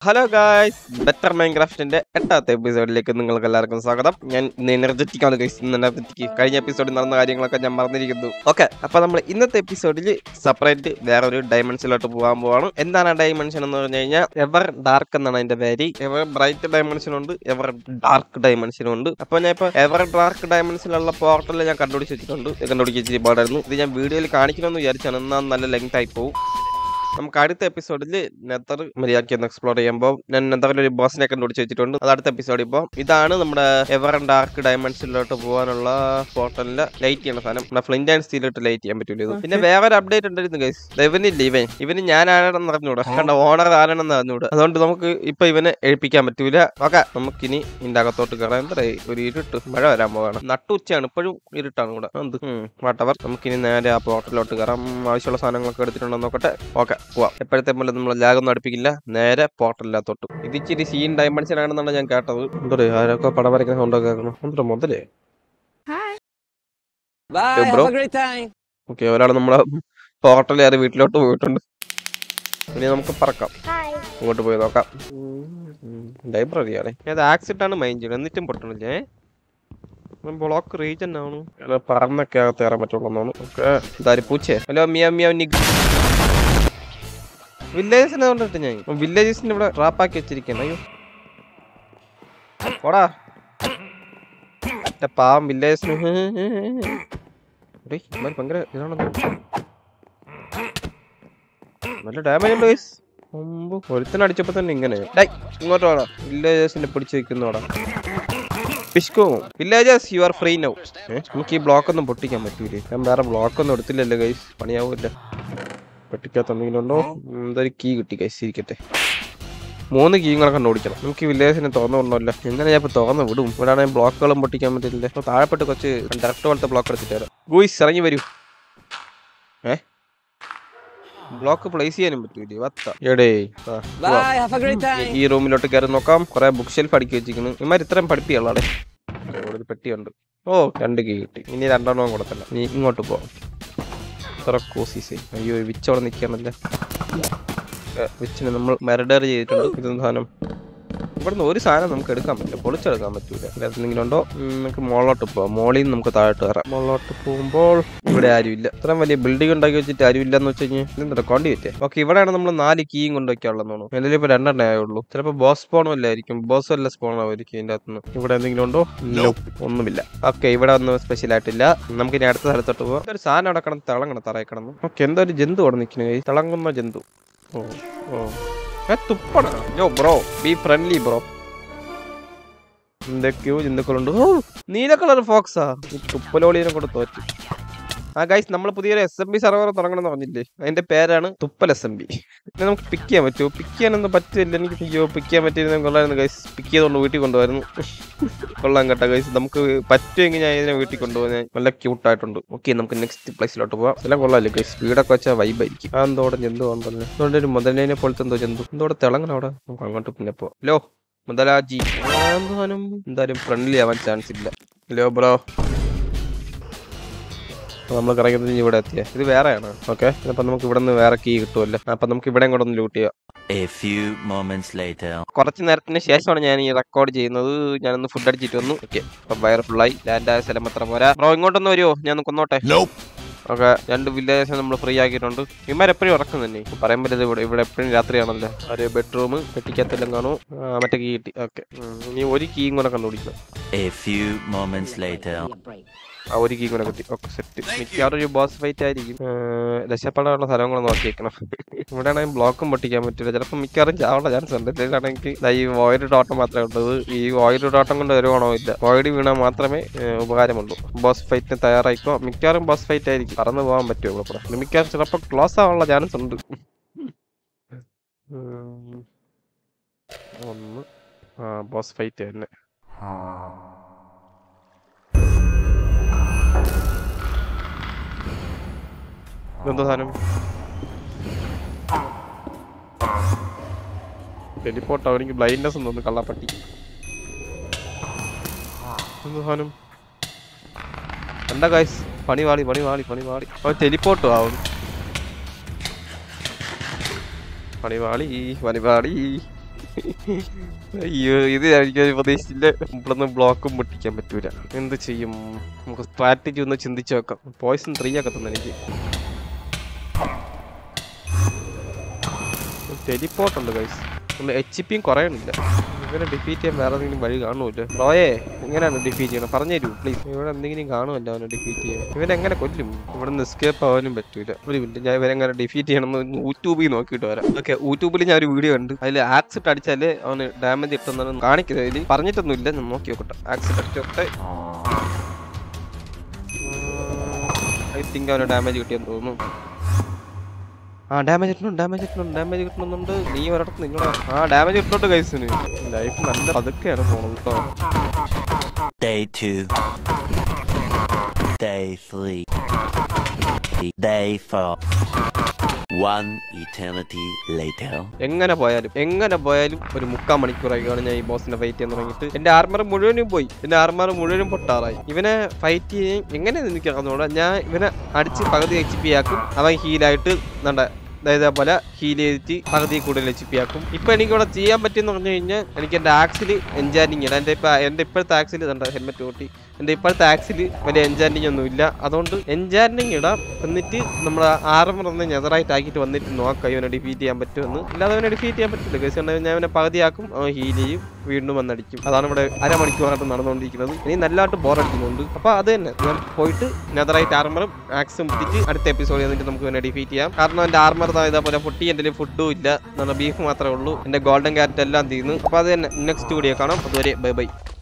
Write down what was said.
Hello guys better മൈൻക്രാഫ്റ്റിന്റെ എട്ടാമത്തെ എപ്പിസോഡിലേക്ക് നിങ്ങൾക്ക് എല്ലാവർക്കും സ്വാഗതം ഞാൻ ഇന്ന് എനർജറ്റിക് ആണ് ഗൈസ് ഇന്ന് എനർജറ്റിക് കഴിഞ്ഞ എപ്പിസോഡിൽ നടന്ന കാര്യങ്ങളൊക്കെ ഞാൻ മറന്നിരിക്കുന്നു ഓക്കെ അപ്പൊ നമ്മൾ ഇന്നത്തെ എപ്പിസോഡിൽ സെപ്പറേറ്റ് വേറെ ഒരു ഡയമെൻഷനിലോട്ട് പോകാൻ പോവാണ് എന്താണ് ആ ഡയമെൻഷൻ എന്ന് പറഞ്ഞു കഴിഞ്ഞാൽ എവർ ഡാർക്ക് എന്നാണ് അതിന്റെ പേര് എവർ ബ്രൈറ്റ് ഡയമെൻഷൻ ഉണ്ട് എവർ ഡാർക്ക് ഡയമെൻഷനും ഉണ്ട് അപ്പൊ ഞാൻ ഇപ്പൊ എവർ ഡാർക്ക് ഡയമെൻഷനിലുള്ള പോർട്ടൽ ഞാൻ കണ്ടുപിടിച്ച് വെച്ചിട്ടുണ്ട് ഇത് കണ്ടുപിടിച്ച് വെച്ചിട്ട് പാടായിരുന്നു ഇത് ഞാൻ വീഡിയോയിൽ കാണിക്കണമെന്ന് വിചാരിച്ചാണ് എന്നാൽ നല്ല ലെങ്ത് ആയി പോകും നമുക്ക് അടുത്ത എപ്പിസോഡിൽ നെത്തർ മര്യാദയ്ക്ക് ഒന്ന് എക്സ്പ്ലോർ ചെയ്യുമ്പോൾ ഞാൻ നെത്തറിൽ ഒരു ബോസിനെ കണ്ടുപിടിച്ച് വെച്ചിട്ടുണ്ട് അത് അടുത്ത എപ്പിസോഡ് ഇപ്പോൾ ഇതാണ് നമ്മുടെ എവർ ഡാർക്ക് ഡയമെൻഷനിലോട്ട് പോകാനുള്ള പോർട്ടലിലെ ലൈറ്റ് ചെയ്യുന്ന സാധനം നമ്മുടെ ഫ്ലിന്റ് ആൻഡ് സ്റ്റീലിട്ട് ലൈറ്റ് ചെയ്യാൻ പറ്റൂല ഇത് പിന്നെ വേറെ ഒരു അപ്ഡേറ്റ് ഉണ്ടായിരുന്നു ഗൈസ് ഇവനില്ല ഇവൻ ഇവന് ഞാൻ ആരാണെന്ന് അറിഞ്ഞൂടാ കണ്ട ഓണർ ആരാണെന്ന് അറിഞ്ഞൂടാ അതുകൊണ്ട് നമുക്ക് ഇപ്പൊ ഇവനെ എഴുപ്പിക്കാൻ പറ്റൂല ഓക്കെ നമുക്കിനി ഇതിന്റെ അകത്തോട്ട് കയറാൻ എന്താ ഒരു ഇരുട്ട് മഴ വരാൻ പോവാണ് നട്ടുച്ചയാണ് ഇപ്പോഴും ഇരുട്ടാണ് ഇവിടെ എന്ത് വാട്ടവർ നമുക്കിനി നേരെ ആ പോർട്ടലിലോട്ട് കയറാം ആവശ്യമുള്ള സാധനങ്ങളൊക്കെ എടുത്തിട്ടുണ്ടോ നോക്കട്ടെ ഓക്കെ പോവാം എപ്പോഴത്തെ പോലെ നമ്മൾ ലാഗൊന്നും അടുപ്പിക്കില്ല നേരെ പോർട്ടലിനകത്തോട്ട് ഇത് ഇച്ചിരി സീൻ ഡയമെൻഷൻ ആണെന്നാണ് ഞാൻ കേട്ടത് എന്തോ ആരൊക്കെ പടം വരയ്ക്കുന്ന സൗണ്ടൊക്കെ കേൾക്കണം എന്തോ മുതലേ Bye. Hey, bro. Have a great time. Okay ഒരാൾ നമ്മളെ പോർട്ടൽ കയറി വീട്ടിലോട്ട് പോയിട്ടുണ്ട് ഇനി നമുക്ക് പറക്കാം അങ്ങോട്ട് പോയി നോക്കാം ലൈബ്രറി ആണ് അത് ആക്സിഡന്റ് ആണ് മൈൻഡ് ചെയ്യുന്നത് എന്നിട്ടും പൊട്ടണില്ലേ ബ്ലോക്ക് റീജൻ ആണ് അല്ല പറന്നൊക്കെ അകത്ത് കയറാൻ പറ്റുള്ളൂ എന്നാണ് ഓക്കെ ഇതാര് പൂച്ചേ ഹലോ മിയ മിയ നിഗ് വില്ലേജസിനെ കൊണ്ടിട്ട് ഞാൻ വില്ലേജസിന് ഇവിടെ ട്രാപ്പാക്കി വെച്ചിരിക്കണം അയ്യോ പോടാ മറ്റേ പാവം വില്ലേജസിന് ഭയങ്കര ഇതാണെന്ന് നല്ല ഡാമേജ് ഉണ്ട് ഗൈസ് മുമ്പ് ഒരുത്തൻ അടിച്ചപ്പോ തന്നെ ഇങ്ങനെ ഡൈ ഇങ്ങോട്ട് വേണം വില്ലേജേഴ്സിനെ പിടിച്ച് വെക്കുന്നോടാ പിഷ്കോ villagers you are free now നമുക്ക് ഈ ബ്ലോക്ക് ഒന്നും പൊട്ടിക്കാൻ പറ്റൂലേ ഞാൻ വേറെ ബ്ലോക്ക് ഒന്നും എടുത്തില്ലല്ലോ ഗൈസ് പണിയാവൂല്ല പൊട്ടിക്കാത്ത എന്തെങ്കിലും ഉണ്ടോ ഉം, എന്തൊരു കീ കിട്ടി ഗൈസ് ഇരിക്കട്ടെ മൂന്ന് കീങ്ങളെ കണ്ടുപിടിക്കണം നമുക്ക് ഈ വില്ലേജിനെ തുറന്നു കൊണ്ടല്ല എങ്ങനെ ഞാൻ ഇപ്പൊ തുറന്ന് വിടും ഇവിടെ ആണെങ്കിൽ ബ്ലോക്കുകളും പൊട്ടിക്കാൻ പറ്റില്ല അപ്പൊ താഴെപ്പെട്ട് കുറച്ച് ഡയറക്റ്റ് പോലത്തെ ബ്ലോക്ക് എടുത്തിട്ട് വരാം ഗൂയിസ് ഇറങ്ങി വരൂ ഏ ബ്ലോക്ക് പ്ലേസ് ചെയ്യാനും പറ്റൂലേ വത്ത എടേ ആ, വാ. Bye. Have a great time. ഈ റൂമിലോട്ട് കയറി നോക്കാം കുറെ ബുക്ക് ഷെൽഫ് അടുക്കി വെച്ചിരിക്കുന്നു ഇമാർ ഇത്രയും പഠിപ്പിയുള്ളടെ ഇവിടെ ഒരു പെട്ടിയുണ്ട് ഓ രണ്ട് കീ കിട്ടി ഇനി രണ്ടെണ്ണവും കൊടുത്തല്ല നീ ഇങ്ങോട്ട് പോ ഇത്ര കോസീസ് അയ്യോ വിച്ച് അവിടെ നിൽക്കണല്ലേ വിച്ചിനെ നമ്മൾ മെറഡർ ചെയ്തിട്ടുണ്ട് ഇത് സാധനം ഇവിടുന്ന് ഒരു സാധനം നമുക്ക് എടുക്കാൻ പറ്റില്ല പൊളിച്ചെടുക്കാൻ പറ്റൂല എന്തെങ്കിലും ഉണ്ടോ ഉം, നമുക്ക് മുകളിലോട്ട് പോവാം മോളിൽ നിന്ന് നമുക്ക് താഴോട്ട് കയറാം മുകളിലോട്ട് പോകുമ്പോൾ ഇവിടെ ആരുമില്ല ഇത്രയും വലിയ ബിൽഡിംഗ് ഉണ്ടാക്കി വെച്ചിട്ട് ആരുമില്ല എന്ന് വെച്ച് കഴിഞ്ഞാൽ എന്താ കോണ്ടി പറ്റേ ഓക്കെ ഇവിടെയാണ് നമ്മൾ നാല് കീയും കൊണ്ടുവയ്ക്കാനുള്ളതെന്ന് തോന്നുന്നു എന്തെങ്കിലും ഇപ്പൊ രണ്ടെണ്ണേ ആയുള്ളൂ ചിലപ്പോൾ ബോസ് സ്പോണും അല്ലായിരിക്കും ബോസ് അല്ല സ്പോൺ ആയിരിക്കും ഇതിന്റെ അകത്തുനിന്ന് ഇവിടെ എന്തെങ്കിലും ഉണ്ടോ Nope. ഒന്നുമില്ല ഓക്കെ ഇവിടെ ഒന്നും സ്പെഷ്യൽ ആയിട്ടില്ല നമുക്ക് ഇനി അടുത്ത സ്ഥലത്തോട്ട് പോവാം ഒരു സാധനം അവിടെ കിടന്ന് തിളങ്ങണം തറയിൽ കിടന്നു ഓക്കെ എന്തോ ഒരു ജന്തു അവിടെ നിൽക്കുന്നത് തിളങ്ങുന്ന ജന്തു ഓ ഓ ഏ തുപ്പണ യോ ബ്രോ ബി ഫ്രണ്ട്ലി ബ്രോ എന്തൊക്കെയോ ജന്തുക്കളുണ്ട് ഓ നീല കളർ ഫോക്സാ ഈ തുപ്പലോളിനെ കൊണ്ട് തോറ്റു ആ ഗൈസ് നമ്മൾ പുതിയൊരു എസ് എം ബി സർവർ തുടങ്ങണം എന്ന് പറഞ്ഞില്ലേ അതിന്റെ പേരാണ് തുപ്പൽ എസ് എം ബി നമുക്ക് പിക്ക് ചെയ്യാൻ പറ്റുമോ പിക്ക് ചെയ്യാനൊന്നും പറ്റില്ല എനിക്ക് അയ്യോ പിക്ക് ചെയ്യാൻ പറ്റിയിരുന്ന കൊള്ളായിരുന്നു ഗൈസ് പിക്ക് ചെയ്തുകൊണ്ട് വീട്ടിൽ കൊണ്ടുപോയിരുന്നു കൊള്ളാം കേട്ടോ ഗൈസ് നമുക്ക് പറ്റുമെങ്കിൽ ഞാൻ ഇതിനെ വീട്ടിൽ കൊണ്ടുപോകാൻ നല്ല ക്യൂട്ടായിട്ടുണ്ട് ഓക്കെ നമുക്ക് നെക്സ്റ്റ് പ്ലേസിലോട്ട് പോവാം എല്ലാം കൊള്ളാമല്ലോ ഗൈസ് വീടൊക്കെ വെച്ചാൽ വൈബായിരിക്കും ആ എന്തോടെ ജന്തു ഉണ്ടല്ലോ അതുകൊണ്ട് ഒരു മുതലേനെ പോലത്തെ എന്തോ ജന്തു എന്തോടെ തിളങ്ങണം അവിടെ നമുക്ക് അങ്ങോട്ട് പിന്നെ പോ ലോ മുതലാജി എന്തായാലും എന്തായാലും ഫ്രണ്ട്ലി ആവാൻ ചാൻസ് ഇല്ല ഹലോ ബ്രോ നമ്മൾ കറങ്ങുന്നത് ഇവിടെ എത്തിയ ഇത് വേറെയാണ് ഓക്കെ അപ്പൊ നമുക്ക് ഇവിടെ നിന്ന് വേറെ കീ കിട്ടുമല്ലോ അപ്പൊ നമുക്ക് ഇവിടെ കൂടെ ഒന്ന് ലൂട്ട് ചെയ്യാം A few moments later. കുറച്ച് നേരത്തിന് ശേഷമാണ് ഞാൻ ഈ റെക്കോർഡ് ചെയ്യുന്നത് ഞാനൊന്ന് ഫുഡ് അടിച്ചിട്ട് വന്നു ഓക്കെ അപ്പൊ വയർ ഫുള്ളായി ലാൻഡ് ആയ സ്ഥലം അത്ര പോരാ ബ്രോ ഇങ്ങോട്ടൊന്ന് വരുമോ ഞാൻ ഒന്ന് കൊന്നോട്ടെ ഓക്കെ രണ്ട് വില്ലേജസ് നമ്മൾ ഫ്രീ ആക്കിയിട്ടുണ്ട് ഇമാർ എപ്പോഴും ഇറക്കും തന്നെ ഇപ്പൊ പറയാൻ പറ്റത് ഇവിടെ ഇവിടെ എപ്പോഴും രാത്രിയാണല്ലോ ഒരു ബെഡ്റൂം പെട്ടിക്കത്തെല്ലാം കാണും ആ, മറ്റേ കീ കിട്ടി ഓക്കെ ഇനി ഒരു കീയും കൂടെ കണ്ടുപിടിക്കണം A few moments later. ആ ഒരു കീ കൂടെ കിട്ടി ഓക്കെ സെറ്റ് മിക്കവാറും ഒരു ബോസ് ഫൈറ്റ് ആയിരിക്കും ഏർ, രക്ഷപ്പെടാനുള്ള സ്ഥലങ്ങൾ നോക്കി വെക്കണം ഇവിടെ ആണെങ്കിൽ ബ്ലോക്കും പൊട്ടിക്കാൻ പറ്റില്ല ചിലപ്പോൾ മിക്കവാറും ചാവുള്ള ചാൻസ് ഉണ്ട് ഇതിലാണെങ്കിൽ ദാ ഈ വോയിഡ് ടോട്ടം മാത്രമേ ഉള്ളത് ഈ വോയിഡ് ടോട്ടം കൊണ്ട് ഒരു ഗുണമില്ല വോയിഡ് വീണാൽ മാത്രമേ ഏർ, ഉപകാരമുള്ളൂ ബോസ് ഫൈറ്റിന് തയ്യാറായിക്കോ മിക്കവാറും ബോസ് ഫൈറ്റ് ആയിരിക്കും പറന്ന് പോകാൻ പറ്റുമോ ഇവിടെ കൂടെ മിക്കവാറും ചിലപ്പോൾ ക്ലോസ് ആവാനുള്ള ചാൻസ് ഉണ്ട് ഉം. ഒന്ന് ആ ബോസ് ഫൈറ്റ് തന്നെ ഇതെന്താ സാധനം ടെലിപ്പോർട്ട് അവനിക്ക് ബ്ലൈൻഡ്നെസ് തോന്നുന്നു കള്ളപ്പട്ടി എന്താ സാധനം എന്താ ഗൈസ് പണി വാളി പണി വാളി പണി വാളി അവൻ ടെലിപ്പോർട്ടും ആവുന്നു പണി വാളി പണി വാളി അയ്യോ ഇത് എനിക്ക് പ്രതീക്ഷിച്ചില്ല നമ്മളൊന്നും ബ്ലോക്കും പൊട്ടിക്കാൻ പറ്റൂല എന്ത് ചെയ്യും നമുക്ക് സ്ട്രാറ്റജി ഒന്ന് ചിന്തിച്ചു നോക്കാം പോയിസൺ ത്രീ ഒക്കെ തന്നെ എനിക്ക് ടെലിപ്പോർട്ട് ഉണ്ട് ഗൈസ് നമ്മൾ എച്ച് പിയും കുറയണില്ല ഇവരെ ഡിഫീറ്റ് ചെയ്യാൻ വേറെ എന്തെങ്കിലും വഴി കാണുമല്ലോ റോയെ എങ്ങനെയാണ് ഡിഫീറ്റ് ചെയ്യണം പറഞ്ഞു തരൂ പ്ലീസ് ഇവിടെ എന്തെങ്കിലും കാണുമല്ലോ അവനെ ഡിഫീറ്റ് ചെയ്യാൻ ഇവരെങ്ങനെ കൊല്ലും ഇവിടെ നിന്ന് എസ്കേപ്പ് ആവാനും പറ്റൂല ഒരു മിനിറ്റ് ഞാൻ ഇവരെങ്ങനെ ഡിഫീറ്റ് ചെയ്യണം എന്ന് യൂട്യൂബിൽ നോക്കിയിട്ട് വരാം ഓക്കെ യൂട്യൂബിൽ ഞാൻ ഒരു വീഡിയോ കണ്ട് അതിൽ ആക്സിറ്റ് അടിച്ചാല് അവന് ഡാമേജ് കിട്ടുന്നതെന്ന് കാണിക്കുന്നത് അതിൽ പറഞ്ഞിട്ടൊന്നുമില്ല ഞാൻ നോക്കി നോക്കട്ടെ ആക്സിറ്റ് അടിച്ചോട്ടെ ഐ തിങ്ക് അവന് ഡാമേജ് കിട്ടിയെന്ന് തോന്നുന്നു ആ ഡാമേജ് കിട്ടുന്നുണ്ട് ഡാമേജ് കിട്ടുന്നുണ്ട് ഡാമേജ് കിട്ടുന്നുണ്ട് നീ ഒരിടത്ത് നിങ്ങളെ ആ ഡാമേജ് കിട്ടുന്നുണ്ട് കൈസിന് ലൈഫ് നല്ല പതുക്കെയാണ് പോണത് കേട്ടോ Day 2. Day 3. Day 4. One eternity later. എങ്ങനെ പോയാലും എങ്ങനെ പോയാലും ഒരു മുക്കാൽ മണിക്കൂറായിക്കാണ് ഞാൻ ഈ ബോസിനെ ഫൈറ്റ് ചെയ്യാൻ തുടങ്ങിയിട്ട് എന്റെ ആർമർ മുഴുവനും പോയി എന്റെ ആർമർ മുഴുവനും പൊട്ടാറായി ഇവനെ ഫൈറ്റ് ചെയ്യാൻ എങ്ങനെ എനിക്ക് അറിഞ്ഞൂടാ ഞാൻ ഇവനെ അടിച്ച് പകുതി എച്ച് പി ആക്കും അവൻ ഹീലായിട്ട് നല്ല ഇതേപോലെ ഹീൽ ചെയ്തിട്ട് പകുതി കൂടുതൽ എച്ച് പി ആക്കും ഇപ്പൊ എനിക്ക് ഇവിടെ ചെയ്യാൻ പറ്റിയെന്ന് പറഞ്ഞു കഴിഞ്ഞാൽ എനിക്ക് എന്റെ ആക്സിൽ എൻജാനിങ് ഇടാം എന്റെ ഇപ്പൊ എന്റെ ഇപ്പോഴത്തെ ആക്സിൽ ഇതുണ്ട് ഹെൽമെറ്റ് കൂട്ടി എന്റെ ഇപ്പോഴത്തെ ആക്സിൽ വലിയ എൻജാനിങ് ഒന്നും ഇല്ല അതുകൊണ്ട് എൻജാനിങ് ഇടാം എന്നിട്ട് നമ്മൾ ആർമർ ഒന്ന് ഞെതറായിട്ട് ആക്കിയിട്ട് വന്നിട്ട് നോക്കാം ഇവനെ ഡിഫീറ്റ് ചെയ്യാൻ പറ്റുമെന്ന് ഇല്ലാതെ അവനെ ഡിഫീറ്റ് ചെയ്യാൻ പറ്റില്ല കേസ് ഞാൻ അവനെ പകുതിയാക്കും അവൻ ഹീൽ ചെയ്യും വീണ്ടും വന്നടിക്കും അതാണ് ഇവിടെ അരമണിക്കൂറായിട്ട് നടന്നുകൊണ്ടിരിക്കുന്നത് ഇനി നല്ലതായിട്ട് ബോറടിക്കുന്നുണ്ട് അപ്പൊ അത് തന്നെ ഞാൻ പോയിട്ട് നെതറായിട്ട് ആർമറും ആക്സും ഇട്ടിട്ട് അടുത്ത എപ്പിസോഡ് എന്നിട്ട് നമുക്ക് ഇവനെ ഡിഫീറ്റ് ചെയ്യാം കാരണം എന്റെ ആർമർ ഇതേപോലെ പൊട്ടി എന്റെ ഫുഡും ഇല്ല എന്നാൽ ബീഫ് മാത്രമേ ഉള്ളൂ എന്റെ ഗോൾഡൻ ക്യാരറ്റ് എല്ലാം തീർന്നു അപ്പൊ അത് തന്നെ നെക്സ്റ്റ് വീഡിയോ കാണാം അതുവരെ ബൈ ബൈ